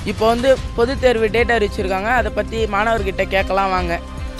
இப்போ வந்து பொதுத் தேர்வு டேட் அறிவிச்சிருக்காங்க அதை பற்றி மாணவர்கிட்ட கேட்கலாம் வாங்க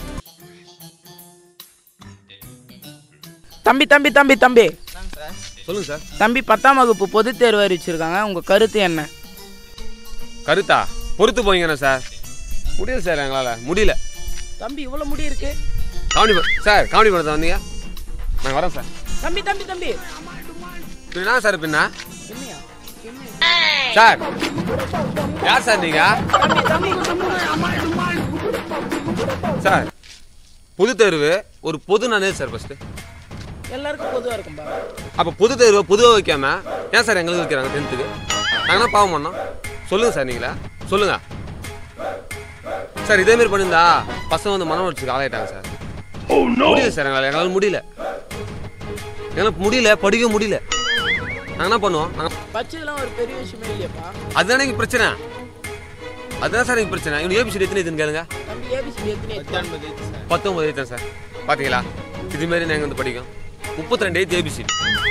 தம்பி தம்பி தம்பி தம்பி சொல்லுங்க சார் தம்பி பத்தாம் வகுப்பு பொதுத் தேர்வு அறிவிச்சிருக்காங்க உங்கள் கருத்து என்ன கருத்தா பொறுத்து போய்ங்கண்ணா சார் முடியல சார் எங்களால் முடியல தம்பி இவ்வளோ முடி இருக்கு காமெடி பண் சார் காமெடி பண்ண வந்தீங்க நாங்கள் வரோம் சார் தம்பி தம்பி தம்பி பின்ன என்ன சார் பின்ன என்னையா சார் யார் சார் நீங்க தம்பி தம்பி சார் பொது தேர்வு ஒரு பொது நானே சார் ஃபர்ஸ்ட் எல்லாருக்கும் பொதுவாக இருக்கும்பா அப்போ பொது தேர்வு பொதுவாக வைக்காம ஏன் சார் எங்களுக்கு வைக்கிறாங்க டென்த்துக்கு நாங்கள் என்ன பாவம் பண்ணோம் சொல்லுங்க சார் நீங்களா சொல்லுங்க சார் இதே மாதிரி பண்ணியிருந்தா பசங்க வந்து மனம் வச்சு ஆளாயிட்டாங்க சார் முடியல சார் எங்களால் எங்களால் முடியல எங்களால் முடியல படிக்க முடியல நாங்கள் என்ன பண்ணுவோம் நாங்கள் பச்சைலாம் ஒரு பெரிய விஷயமே இல்லையாப்பா அதுதானே இங்கே பிரச்சனை அதுதான் சார் இங்கே பிரச்சனை இவனு ஏபிசி எத்தனை இதுன்னு கேளுங்க தம்பி ஏபிசி எத்தனை எத்தனை? பத்தொம்பது எழுத்தேன் சார் பார்த்தீங்களா இதுமாரி நாங்கள் வந்து படிக்கும் முப்பத்தி ரெண்டு எழுத்து ஏபிசி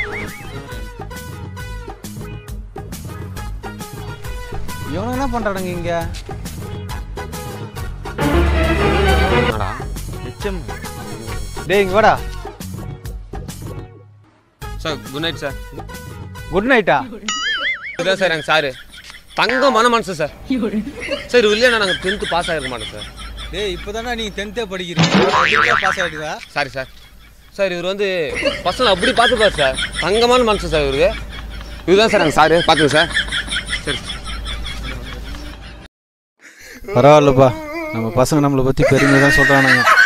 இவனுங்க என்ன பண்றானுங்க இங்க என்னடா எச்சம் டேய் இங்க வாடா சார் குட் நைட் சார் குட் நைட்டா இதான் சார் எங்கள் சாரு தங்கமான மனசு சார் சார் இல்லையா நாங்கள் டென்த்து பாஸ் ஆகிருக்க மாட்டோம் சார் டேய் இப்போதானே நீங்க டென்த்தே படிக்கிறீங்க பாஸ் ஆயிடுதா சாரி சார் சார் இவர் வந்து பசங்க அப்படி பார்த்துப்பார் சார் தங்கமான மனசு சார் இவருக்கு இதுதான் சார் எங்கள் சாரு பார்த்துங்க சார் சரி பரவாயில்லப்பா நம்ம பசங்க நம்மளை பத்தி பெருமையாக தான் சொல்றானுங்க